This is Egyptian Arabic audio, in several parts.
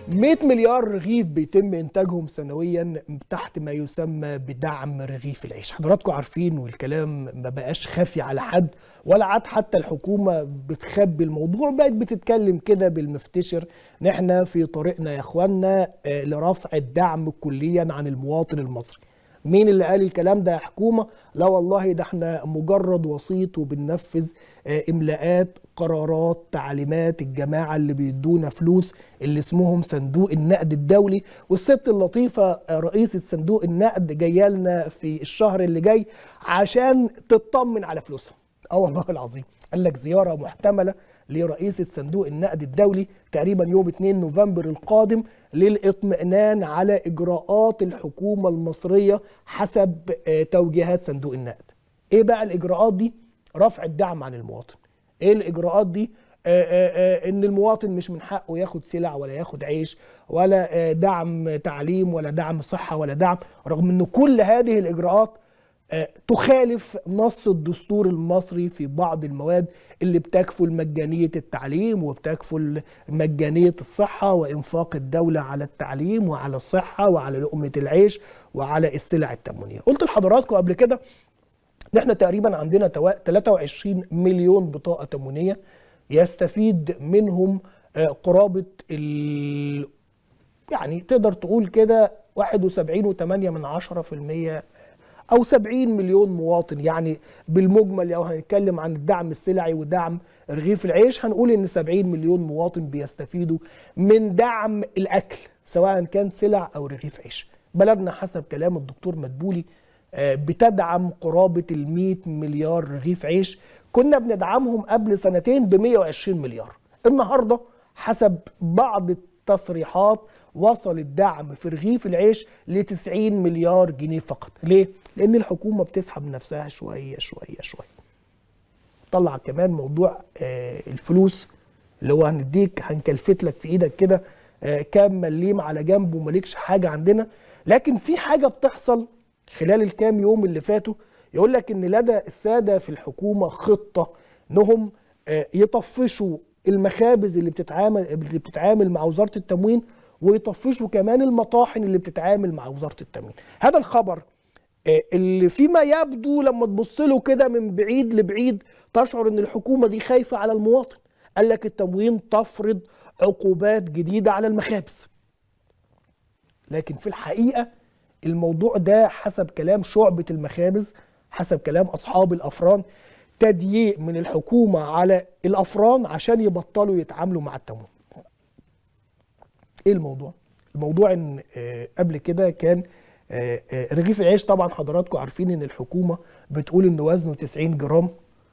100 مليار رغيف بيتم انتاجهم سنويا تحت ما يسمى بدعم رغيف العيش حضراتكم عارفين والكلام ما بقاش خافي على حد ولا عاد حتى الحكومه بتخبي الموضوع بقت بتتكلم كده بالمفتشر نحن في طريقنا يا اخوانا آه، لرفع الدعم كليا عن المواطن المصري مين اللي قال الكلام ده يا حكومه لا والله ده احنا مجرد وسيط وبننفذ آه، املاءات قرارات تعليمات الجماعه اللي بيدونا فلوس اللي اسمهم صندوق النقد الدولي والست اللطيفه آه، رئيسه صندوق النقد جايه لنا في الشهر اللي جاي عشان تطمن على فلوسها اه والله العظيم قال لك زياره محتمله لرئيسة صندوق النقد الدولي تقريبا يوم 2 نوفمبر القادم للاطمئنان على إجراءات الحكومة المصرية حسب آه، توجيهات صندوق النقد إيه بقى الإجراءات دي؟ رفع الدعم عن المواطن إيه الإجراءات دي؟ آه، آه، آه، ان المواطن مش من حقه ياخد سلع ولا ياخد عيش ولا آه، دعم تعليم ولا دعم صحه ولا دعم رغم ان كل هذه الاجراءات آه، تخالف نص الدستور المصري في بعض المواد اللي بتكفل مجانية التعليم وبتكفل مجانية الصحة وإنفاق الدولة على التعليم وعلى الصحة وعلى لقمة العيش وعلى السلع التموينية قلت لحضراتكم قبل كده ان احنا تقريبا عندنا توا- 23 مليون بطاقة تموينية يستفيد منهم آه، قرابة ال يعني تقدر تقول كده 71.8 من عشرة في المية أو 70 مليون مواطن يعني بالمجمل لو هنتكلم عن الدعم السلعي ودعم رغيف العيش هنقول إن 70 مليون مواطن بيستفيدوا من دعم الأكل سواء كان سلع أو رغيف عيش بلدنا حسب كلام الدكتور مدبولي آه، بتدعم قرابة ال 100 مليار رغيف عيش كنا بندعمهم قبل سنتين ب 120 مليار النهارده حسب بعض التصريحات وصل الدعم في رغيف العيش ل 90 مليار جنيه فقط ليه لان الحكومه بتسحب نفسها شويه شويه شويه طلع كمان موضوع آه، الفلوس اللي هو هنديك هنكلفت لك في ايدك كده آه، كام مليم على جنب ومالكش حاجه عندنا لكن في حاجه بتحصل خلال الكام يوم اللي فاتوا يقول لك ان لدى الساده في الحكومه خطه انهم آه، يطفشوا المخابز اللي بتتعامل اللي بتتعامل مع وزاره التموين ويطفشوا كمان المطاحن اللي بتتعامل مع وزاره التموين هذا الخبر آه، اللي فيما يبدو لما تبص له كده من بعيد لبعيد تشعر ان الحكومه دي خايفه على المواطن قال لك التموين تفرض عقوبات جديده على المخابز لكن في الحقيقه الموضوع ده حسب كلام شعبه المخابز حسب كلام اصحاب الافران تضييق من الحكومه على الافران عشان يبطلوا يتعاملوا مع التموين ايه الموضوع الموضوع ان آه، قبل كده كان آه، آه، رغيف العيش طبعا حضراتكم عارفين ان الحكومه بتقول ان وزنه 90 جرام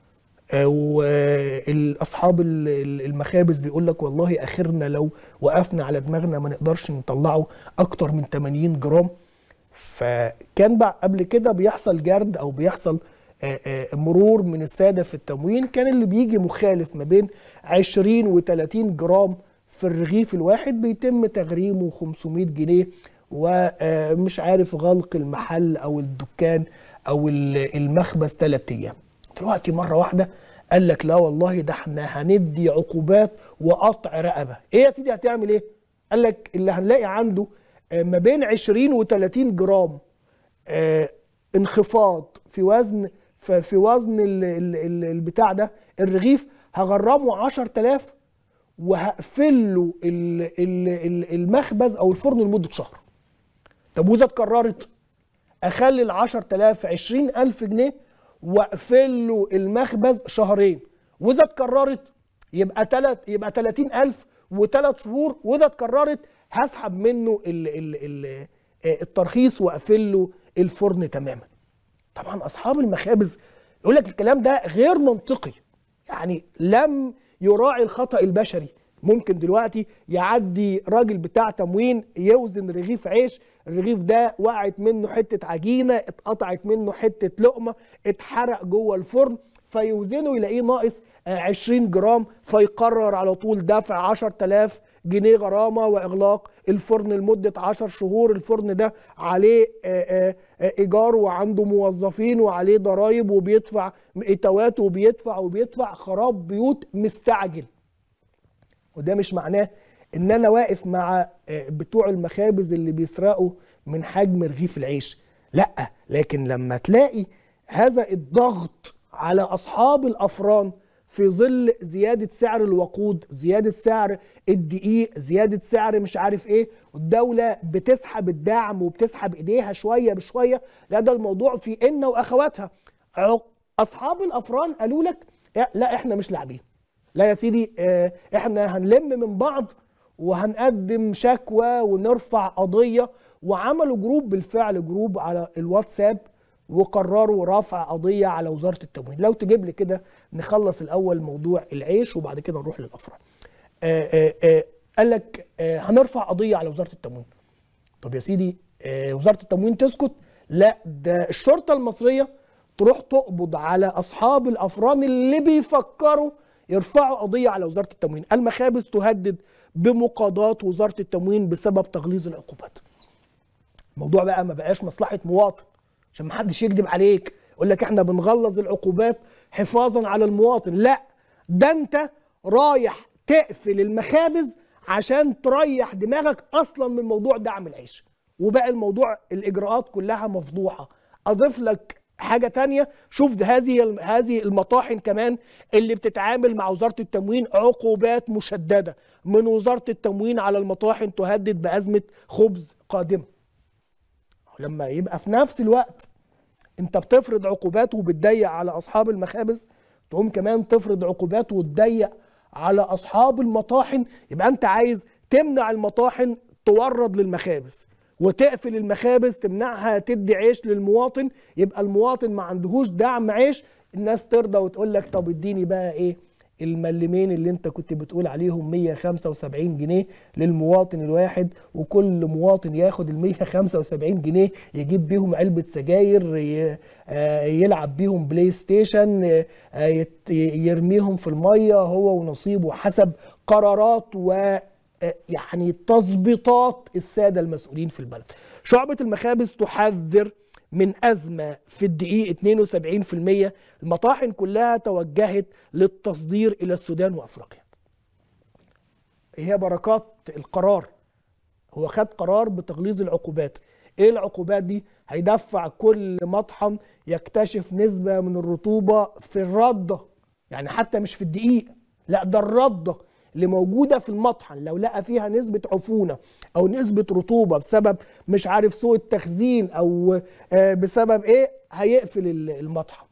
واصحاب المخابز بيقول لك والله اخرنا لو وقفنا على دماغنا ما نقدرش نطلعه اكتر من 80 جرام فكان بقى قبل كده بيحصل جرد او بيحصل آه، آه، مرور من الساده في التموين كان اللي بيجي مخالف ما بين 20 و30 جرام في الرغيف الواحد بيتم تغريمه 500 جنيه ومش عارف غلق المحل او الدكان او ال- المخبز ثلاث ايام دلوقتي مره واحده قال لك لا والله ده احنا هندي عقوبات وقطع رقبه ايه يا سيدي هتعمل ايه قال لك اللي هنلاقي عنده آه، ما بين 20 و30 جرام آه، انخفاض في وزن ف- في وزن ال- ال- ال- البتاع ده الرغيف هغرمه 10000 وهقفل له ال- ال- ال- المخبز او الفرن لمده شهر طب واذا اتكررت اخلي ال 10000 20000 جنيه واقفل له المخبز شهرين واذا اتكررت يبقى تلت يبقى 30000 وثلاث شهور واذا اتكررت هسحب منه ال ال ال الترخيص واقفل له الفرن تماما طبعا اصحاب المخابز يقول لك الكلام ده غير منطقي يعني لم يراعي الخطا البشري ممكن دلوقتي يعدي راجل بتاع تموين يوزن رغيف عيش الرغيف ده وقعت منه حته عجينه اتقطعت منه حته لقمه اتحرق جوه الفرن فيوزنه يلاقيه ناقص آه، 20 جرام فيقرر على طول دفع 10000 جنيه غرامه واغلاق الفرن لمده 10 شهور الفرن ده عليه آه، آه، آه، ايجار وعنده موظفين وعليه ضرايب وبيدفع اتوات وبيدفع وبيدفع خراب بيوت مستعجل وده مش معناه ان انا واقف مع آه، بتوع المخابز اللي بيسرقوا من حجم رغيف العيش لا لكن لما تلاقي هذا الضغط على اصحاب الافران في ظل زياده سعر الوقود زياده سعر الدقيق زياده سعر مش عارف ايه والدوله بتسحب الدعم وبتسحب ايديها شويه بشويه لا ده الموضوع في ان واخواتها عق- اصحاب الافران قالوا لك لا احنا مش لاعبين لا يا سيدي آه، احنا هنلم من بعض وهنقدم شكوى ونرفع قضيه وعملوا جروب بالفعل جروب على الواتساب وقرروا رفع قضيه على وزاره التموين لو تجيب لي كده نخلص الاول موضوع العيش وبعد كده نروح للافراد آه، آه، آه، قال لك آه، هنرفع قضيه على وزاره التموين طب يا سيدي آه، وزاره التموين تسكت لا ده الشرطه المصريه تروح تقبض على اصحاب الافران اللي بيفكروا يرفعوا قضيه على وزاره التموين المخابز تهدد بمقاضاه وزاره التموين بسبب تغليظ العقوبات الموضوع بقى ما بقاش مصلحه مواطن عشان ما حدش يكذب عليك يقول لك احنا بنغلظ العقوبات حفاظا على المواطن لا ده انت رايح تقفل المخابز عشان تريح دماغك اصلا من موضوع دعم العيش وبقى الموضوع الاجراءات كلها مفضوحه اضيف لك حاجه تانية شوف ده هذه هذه المطاحن كمان اللي بتتعامل مع وزاره التموين عقوبات مشدده من وزاره التموين على المطاحن تهدد بازمه خبز قادمه لما يبقى في نفس الوقت انت بتفرض عقوبات وبتضيق على اصحاب المخابز تقوم كمان تفرض عقوبات وتضيق على اصحاب المطاحن يبقى انت عايز تمنع المطاحن تورد للمخابز وتقفل المخابز تمنعها تدي عيش للمواطن يبقى المواطن ما عندهوش دعم عيش الناس ترضى وتقول لك طب اديني بقى ايه الملمين اللي انت كنت بتقول عليهم 175 جنيه للمواطن الواحد وكل مواطن ياخد ال 175 جنيه يجيب بيهم علبة سجاير ي- آه، يلعب بيهم بلاي ستيشن آه، يت- يرميهم في المية هو ونصيبه حسب قرارات و آه، يعني تظبيطات السادة المسؤولين في البلد شعبة المخابز تحذر من أزمة في الدقيق 72% المطاحن كلها توجهت للتصدير إلى السودان وأفريقيا هي بركات القرار هو خد قرار بتغليظ العقوبات ايه العقوبات دي هيدفع كل مطحن يكتشف نسبة من الرطوبة في الردة يعني حتى مش في الدقيق لا ده الردة اللي موجودة في المطحن لو لقى فيها نسبة عفونة أو نسبة رطوبة بسبب مش عارف سوء التخزين أو آه، بسبب إيه هيقفل ال- المطحن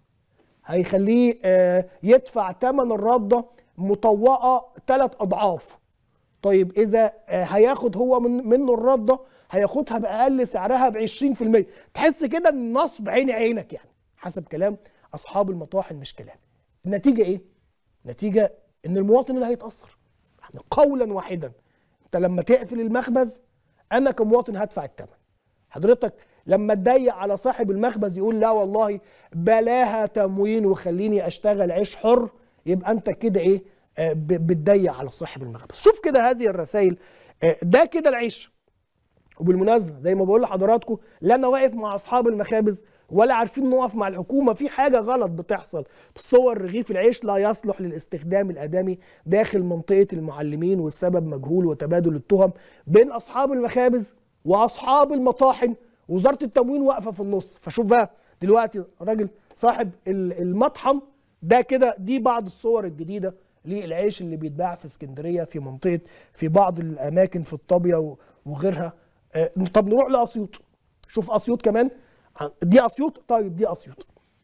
هيخليه آه، يدفع ثمن الردة مطوقة ثلاث أضعاف طيب اذا آه، هياخد هو من منه الرده هياخدها باقل سعرها ب 20% تحس كده ان النصب عين عينك يعني حسب كلام اصحاب المطاحن مش كلام النتيجه ايه النتيجه ان المواطن اللي هيتاثر يعني قولا واحدا انت لما تقفل المخبز انا كمواطن هدفع الثمن حضرتك لما تضيق على صاحب المخبز يقول لا والله بلاها تموين وخليني اشتغل عيش حر يبقى انت كده ايه آه، ب- بتضيق على صاحب المخبز شوف كده هذه الرسائل آه، ده كده العيش وبالمناسبه زي ما بقول لحضراتكم لا انا واقف مع اصحاب المخابز ولا عارفين نقف مع الحكومه في حاجه غلط بتحصل صور رغيف العيش لا يصلح للاستخدام الادمي داخل منطقه المعلمين والسبب مجهول وتبادل التهم بين اصحاب المخابز واصحاب المطاحن وزاره التموين واقفه في النص فشوف بقى دلوقتي الراجل صاحب ال- المطحن ده كده دي بعض الصور الجديده للعيش اللي بيتباع في اسكندريه في منطقه في بعض الاماكن في الطابيه و- وغيرها آه، طب نروح لاسيوط شوف اسيوط كمان آه، دي اسيوط طيب دي اسيوط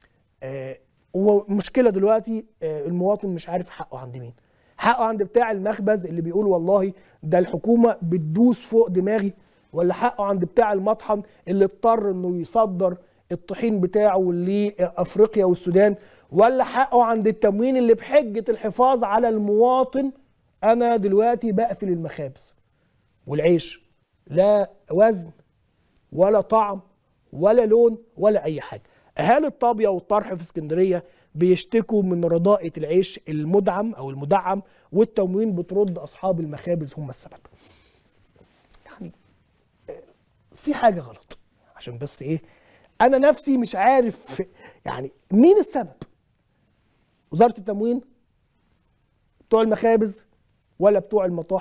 آه، ومشكله دلوقتي آه، المواطن مش عارف حقه عند مين حقه عند بتاع المخبز اللي بيقول والله ده الحكومه بتدوس فوق دماغي ولا حقه عند بتاع المطحن اللي اضطر انه يصدر الطحين بتاعه لافريقيا والسودان ولا حقه عند التموين اللي بحجه الحفاظ على المواطن انا دلوقتي بقفل المخابز والعيش لا وزن ولا طعم ولا لون ولا اي حاجه اهالي الطابيه والطرح في اسكندريه بيشتكوا من رداءة العيش المدعم او المدعم والتموين بترد اصحاب المخابز هم السبب يعني آه، في حاجه غلط عشان بس ايه انا نفسي مش عارف يعني مين السبب وزاره التموين بتوع المخابز ولا بتوع المطاحن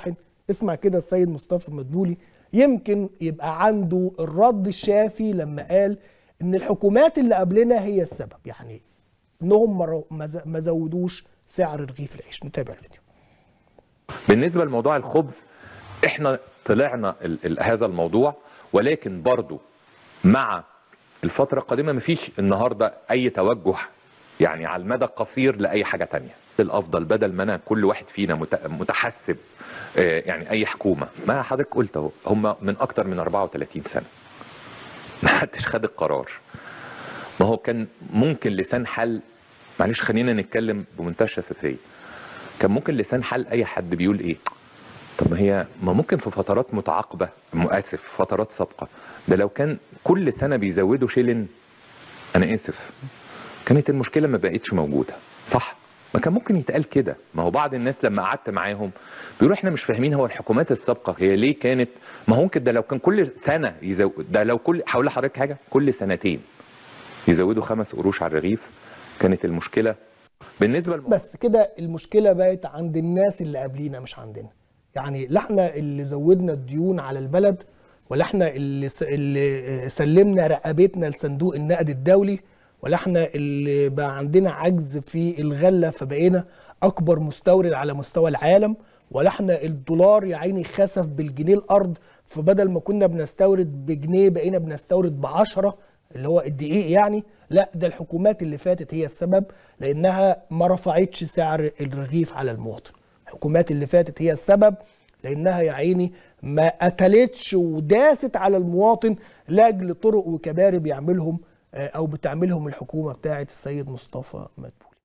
اسمع كده السيد مصطفى مدبولي يمكن يبقى عنده الرد الشافي لما قال ان الحكومات اللي قبلنا هي السبب يعني انهم ما رو- ما ز- ما زودوش سعر رغيف العيش نتابع الفيديو بالنسبه لموضوع الخبز احنا طلعنا ال ال هذا الموضوع ولكن برضو مع الفتره القادمه مفيش النهارده اي توجه يعني على المدى القصير لاي حاجه تانية الافضل بدل ما انا كل واحد فينا مت- متحسب آه، يعني اي حكومه ما حضرتك قلت اهو هم من اكتر من 34 سنه ما حدش خد القرار ما هو كان ممكن لسان حل معلش خلينا نتكلم بمنتهى الشفافيه كان ممكن لسان حل اي حد بيقول ايه طب ما هي ما ممكن في فترات متعاقبه م- اسف فترات سابقه ده لو كان كل سنه بيزودوا شيلن انا اسف كانت المشكله ما بقتش موجوده صح ما كان ممكن يتقال كده ما هو بعض الناس لما قعدت معاهم بيقولوا احنا مش فاهمين هو الحكومات السابقه هي ليه كانت ما هو ممكن ده لو كان كل سنه يزود ده لو كل هقول لحضرتك حاجه كل سنتين يزودوا خمس قروش على الرغيف كانت المشكله بالنسبه للم... بس كده المشكله بقت عند الناس اللي قبلينا مش عندنا يعني لا احنا اللي زودنا الديون على البلد ولا احنا اللي, س... اللي سلمنا رقبتنا لصندوق النقد الدولي ولا احنا اللي بقى عندنا عجز في الغله فبقينا اكبر مستورد على مستوى العالم ولا احنا الدولار يا عيني خسف بالجنيه الارض فبدل ما كنا بنستورد بجنيه بقينا بنستورد بعشرة اللي هو الدقيق يعني لا ده الحكومات اللي فاتت هي السبب لانها ما رفعتش سعر الرغيف على المواطن الحكومات اللي فاتت هي السبب لانها يا عيني ما قتلتش وداست على المواطن لاجل طرق وكباري بيعملهم آه، او بتعملهم الحكومه بتاعه السيد مصطفى مدبولي